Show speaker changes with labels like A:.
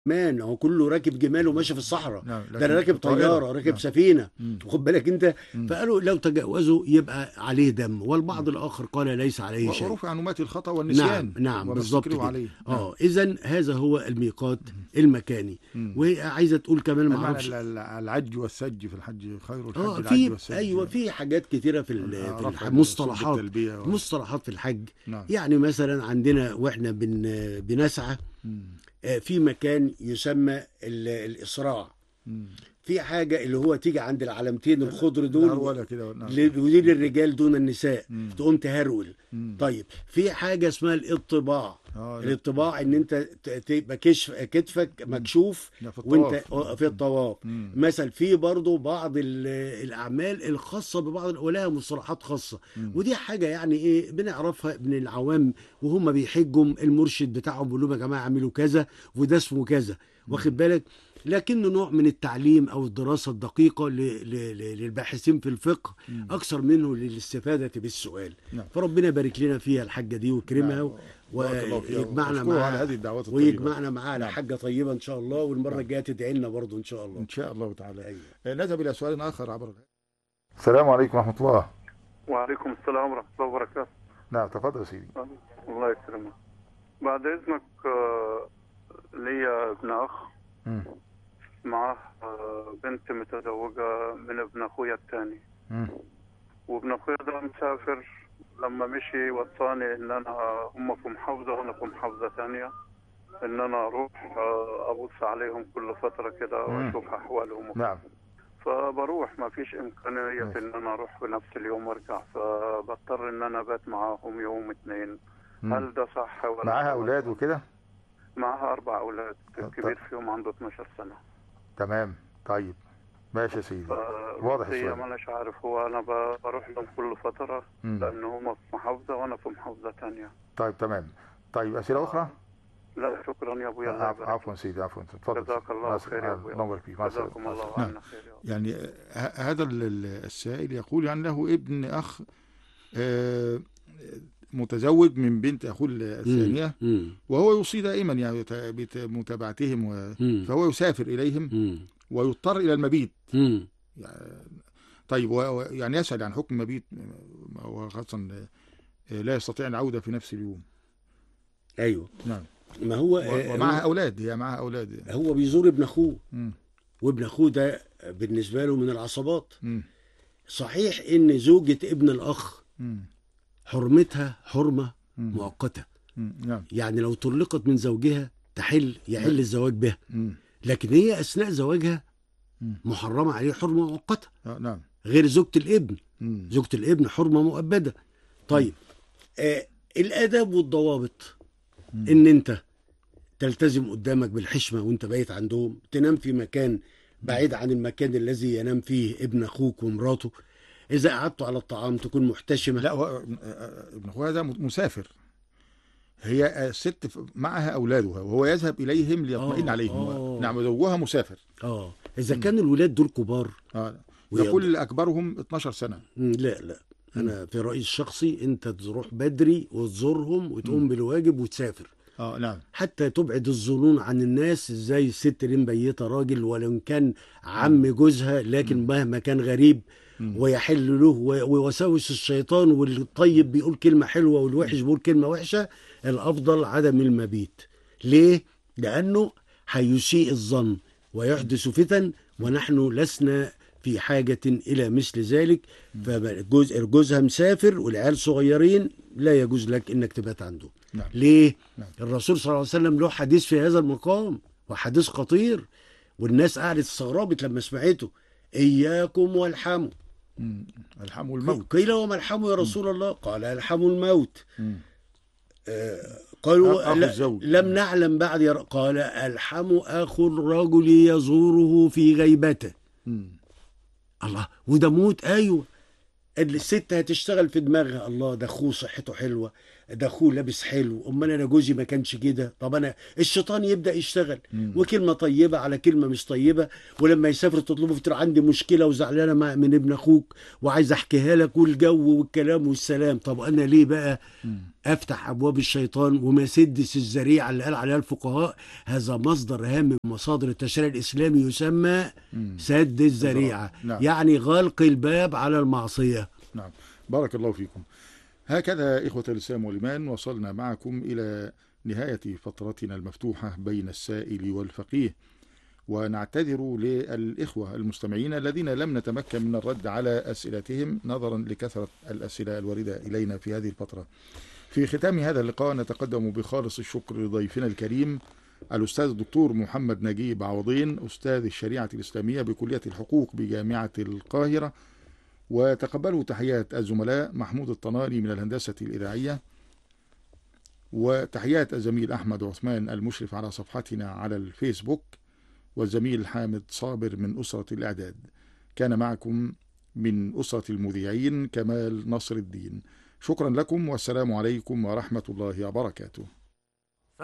A: مان هو كله راكب جمال وماشي في الصحراء
B: نعم
A: ده انا راكب طياره راكب سفينه
B: مم.
A: واخد بالك انت
B: مم.
A: فقالوا لو تجاوزوا يبقى عليه دم والبعض الاخر قال ليس عليه شيء
B: ورفع عن أمتي الخطأ والنسيان
A: نعم نعم
B: وما
A: بالظبط
B: استكرهوا
A: كده
B: عليه
A: اه اذا هذا هو الميقات المكاني
B: مم.
A: وهي عايزه تقول كمان ما
B: المعنى
A: اعرفش
B: ال- ال- العج والسج في الحج خير الحج
A: اه
B: العج
A: في
B: والسج
A: ايوه في حاجات كتيره في ال-
B: آه،
A: في
B: رفع
A: الح- مصطلحات
B: التلبية و-
A: مصطلحات في الحج
B: نعم
A: يعني مثلا عندنا واحنا بن بنسعى
B: مم.
A: آه، في مكان يسمى ال- الاسراع
B: مم.
A: في حاجه اللي هو تيجي عند العلامتين الخضر دول
B: الهرولة كده نعم.
A: ل- ودي للرجال دون النساء
B: مم.
A: تقوم تهرول
B: مم.
A: طيب في حاجه اسمها الاطباع
B: اه لا.
A: الاطباع ان انت ت- تبقى كشف كتفك مكشوف
B: لا، في
A: وانت
B: الطواف.
A: آه، في الطواف
B: مم.
A: مثل في برضو بعض ال- الاعمال الخاصه ببعض ولها مصطلحات خاصه
B: مم.
A: ودي حاجه يعني ايه بنعرفها من العوام وهم بيحجوا المرشد بتاعهم بيقول لهم يا جماعه اعملوا كذا وده اسمه كذا واخد بالك لكنه نوع من التعليم او الدراسه الدقيقه ل- ل- ل- للباحثين في الفقه
B: مم.
A: اكثر منه للاستفاده بالسؤال
B: نعم.
A: فربنا يبارك لنا فيها الحاجه دي ويكرمها
B: نعم. بارك الله فيها
A: ويجمعنا
B: وأشكره على
A: معاها
B: هذه الدعوات الطيبة
A: ويجمعنا معاه على
B: نعم.
A: حاجه طيبه ان شاء الله والمره
B: نعم.
A: الجايه تدعي لنا برضه ان شاء الله
B: إن شاء الله تعالى
A: أيوة.
B: آه، نذهب إلى سؤال آخر عبر السلام عليكم ورحمة الله
C: وعليكم السلام ورحمة الله وبركاته
B: نعم تفضل يا سيدي
C: الله يكرمك بعد إذنك آه، ليا ابن أخ
B: مم.
C: معه آه، بنت متزوجة من ابن أخويا الثاني
B: مم.
C: وابن أخويا ده مسافر لما مشي وصاني إن أنا هم في محافظة وأنا في محافظة ثانية إن أنا أروح آه، أبص عليهم كل فترة كده
B: مم.
C: وأشوف أحوالهم
B: نعم
C: فبروح ما فيش إمكانية
B: ماشي.
C: إن أنا أروح في نفس اليوم وأرجع فبضطر إن أنا أبات معاهم يوم اتنين
B: مم.
C: هل ده صح ولا
B: معاها أولاد وكده
C: معها أربع أولاد
B: طب-
C: الكبير فيهم عنده 12 سنة
B: تمام طيب ماشي يا سيدي واضح
C: هي
B: السؤال.
C: ما أناش عارف هو أنا ب- بروح لهم كل فترة
B: مم.
C: لأن هم في محافظة وأنا في محافظة تانية
B: طيب تمام طيب أسئلة أخرى
C: لا شكرا يا أبويا الله
B: عف-
C: يبارك
B: عفوا سيدي عفوا تفضل
C: جزاك الله
B: أس-
C: خير يا أبويا.
B: الله يبارك فيك مع السلامة.
C: جزاكم الله
B: نعم.
C: عنا خير يا رب.
B: يعني ه- هذا ال- ال- السائل يقول يعني له ابن أخ آه، متزوج من بنت أخوه الثانية
A: مم.
B: وهو يوصي دائما يعني بت- بمتابعتهم و...
A: مم.
B: فهو يسافر إليهم
A: مم.
B: ويضطر إلى المبيت
A: مم.
B: طيب و... و- يعني يسأل عن حكم المبيت هو خاصة آه، لا يستطيع العودة في نفس اليوم
A: ايوه
B: نعم
A: ما هو
B: و- ومعها أولاد هي معها أولاد
A: هو بيزور ابن اخوه
B: مم.
A: وابن اخوه ده بالنسبه له من العصبات
B: مم.
A: صحيح ان زوجة ابن الاخ
B: مم.
A: حرمتها حرمه
B: مم.
A: مؤقته
B: مم. نعم
A: يعني لو طلقت من زوجها تحل يحل الزواج بها
B: مم.
A: لكن هي اثناء زواجها
B: مم.
A: محرمه عليه حرمه مؤقته
B: آه، نعم
A: غير زوجة الابن
B: مم.
A: زوجة الابن حرمه مؤبده طيب آه الاداب والضوابط
B: مم.
A: ان انت تلتزم قدامك بالحشمه وانت بايت عندهم تنام في مكان بعيد عن المكان الذي ينام فيه ابن اخوك ومراته اذا قعدتوا على الطعام تكون محتشمه
B: لا هو آه، آه، ابن اخوها ده مسافر هي الست ف- معها اولادها وهو يذهب اليهم ليطمئن
A: آه،
B: عليهم
A: آه.
B: نعم زوجها مسافر
A: اه اذا كان الولاد دول كبار
B: آه.
A: ويض-
B: يقول اكبرهم 12 سنه
A: مم، لا لا انا في رايي الشخصي انت تروح بدري وتزورهم وتقوم بالواجب وتسافر
B: اه نعم
A: حتى تبعد الظنون عن الناس ازاي الست اللي مبيته راجل ولو كان عم جوزها لكن مهما كان غريب
B: مم.
A: ويحل له و- ووساوس الشيطان والطيب بيقول كلمه حلوه والوحش بيقول كلمه وحشه الافضل عدم المبيت ليه لانه هيسيء الظن ويحدث فتن ونحن لسنا في حاجة إلى مثل ذلك فجوز جوزها مسافر والعيال صغيرين لا يجوز لك إنك تبات عنده
B: نعم.
A: ليه؟
B: نعم.
A: الرسول صلى الله عليه وسلم له حديث في هذا المقام وحديث خطير والناس قعدت استغربت لما سمعته إياكم والحموا
B: مم. الحم والموت
A: قيل وما الحموا يا رسول الله قال الحموا الموت
B: مم.
A: قالوا
B: أخو
A: لا
B: الزوج.
A: لم نعلم بعد يا ر- قال الحم أخو الرجل يزوره في غيبته
B: مم.
A: الله وده موت ايوه الست هتشتغل في دماغها الله ده اخوه صحته حلوه ده اخوه لابس حلو امال انا جوزي ما كانش كده طب انا الشيطان يبدا يشتغل
B: مم.
A: وكلمه طيبه على كلمه مش طيبه ولما يسافر تطلبه فتقول عندي مشكله وزعلانه مع- من ابن اخوك وعايز احكيها لك والجو والكلام والسلام طب انا ليه بقى
B: مم.
A: افتح ابواب الشيطان وما سدس الذريعه اللي قال عليها الفقهاء هذا مصدر هام من مصادر التشريع الاسلامي يسمى
B: مم.
A: سد الذريعه
B: نعم.
A: يعني غلق الباب على المعصيه
B: نعم بارك الله فيكم هكذا إخوة الإسلام والإيمان وصلنا معكم إلى نهاية فترتنا المفتوحة بين السائل والفقيه ونعتذر للإخوة المستمعين الذين لم نتمكن من الرد على أسئلتهم نظرا لكثرة الأسئلة الواردة إلينا في هذه الفترة في ختام هذا اللقاء نتقدم بخالص الشكر لضيفنا الكريم الأستاذ الدكتور محمد نجيب عوضين أستاذ الشريعة الإسلامية بكلية الحقوق بجامعة القاهرة وتقبلوا تحيات الزملاء محمود الطناري من الهندسة الإذاعية وتحيات الزميل أحمد عثمان المشرف على صفحتنا على الفيسبوك والزميل حامد صابر من أسرة الإعداد كان معكم من أسرة المذيعين كمال نصر الدين شكرا لكم والسلام عليكم ورحمة الله وبركاته